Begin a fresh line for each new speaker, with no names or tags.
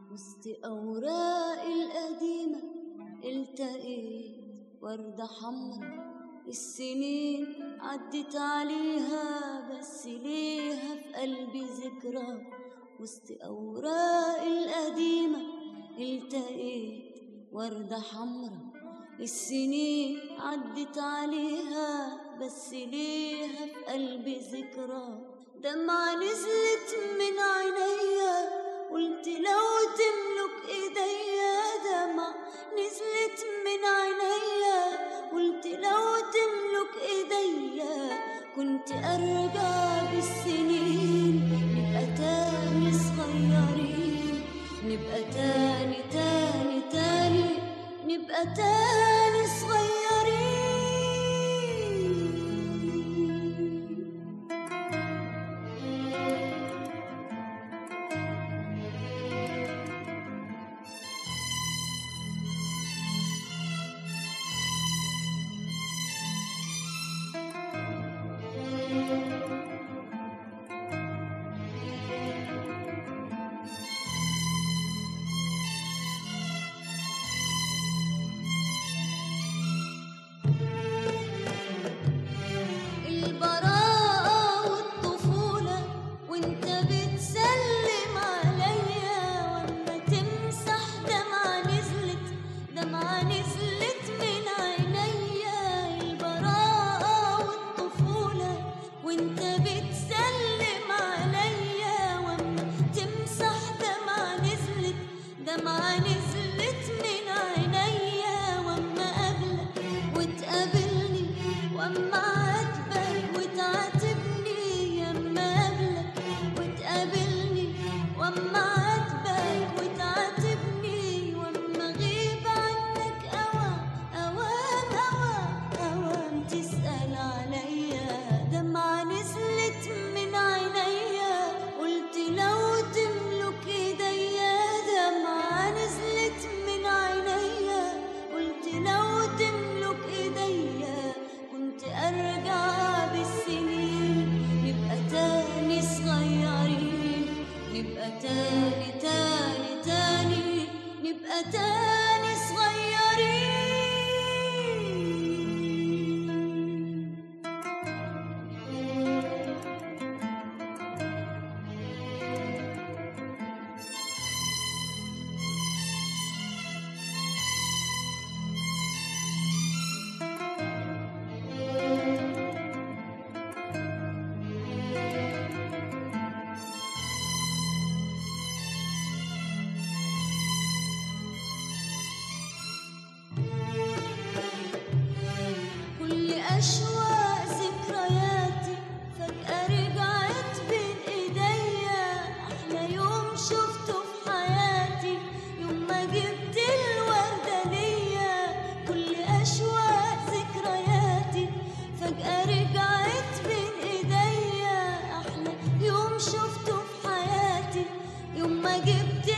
وسط أوراق القديمة التقيت وردة حمرا السنين عدت عليها بس ليها في قلبي ذكرى وسط أوراق القديمة التقيت وردة حمرا السنين عدت عليها بس ليها في قلبي ذكرى دمعة نزلت من عينيا قلت لو تملك ايديا دمعة نزلت من عينيا قلت لو تملك ايديا كنت ارجع بالسنين نبقى تاني صغيرين نبقى تاني تاني تاني نبقى تاني صغيرين البراءة والطفولة وانت بتسلم عليا واما تمسح دمعة نزلت دمعة نزلت من عينيا البراءة والطفولة وانت بتسلم عليا واما تمسح دمعة نزلت دمعة نزلت من عينيا واما قابلك وتقابلني واما عاتبك وتعاتبني ياما قابلك وتقابلني واما عاتبك وتعاتبني واما غيب عنك اوام اوام اوام اوام تسأل عليا دمعة نزلت من عينيا قلت لو تملك ايديا دمعة نزلت من عينيا قلت لو تملك ايديا كنت ارجع بالسنين نبقى تاني صغيرين نبقى تاني تاني تاني نبقى تاني صغيرين كل أشواق ذكرياتي فجأة رجعت بين إيديا أحلى يوم شفته في حياتي يوم ما جبت الوردة ليا كل أشواق ذكرياتي فجأة رجعت بين إيديا أحلى يوم شفته في حياتي يوم ما جبت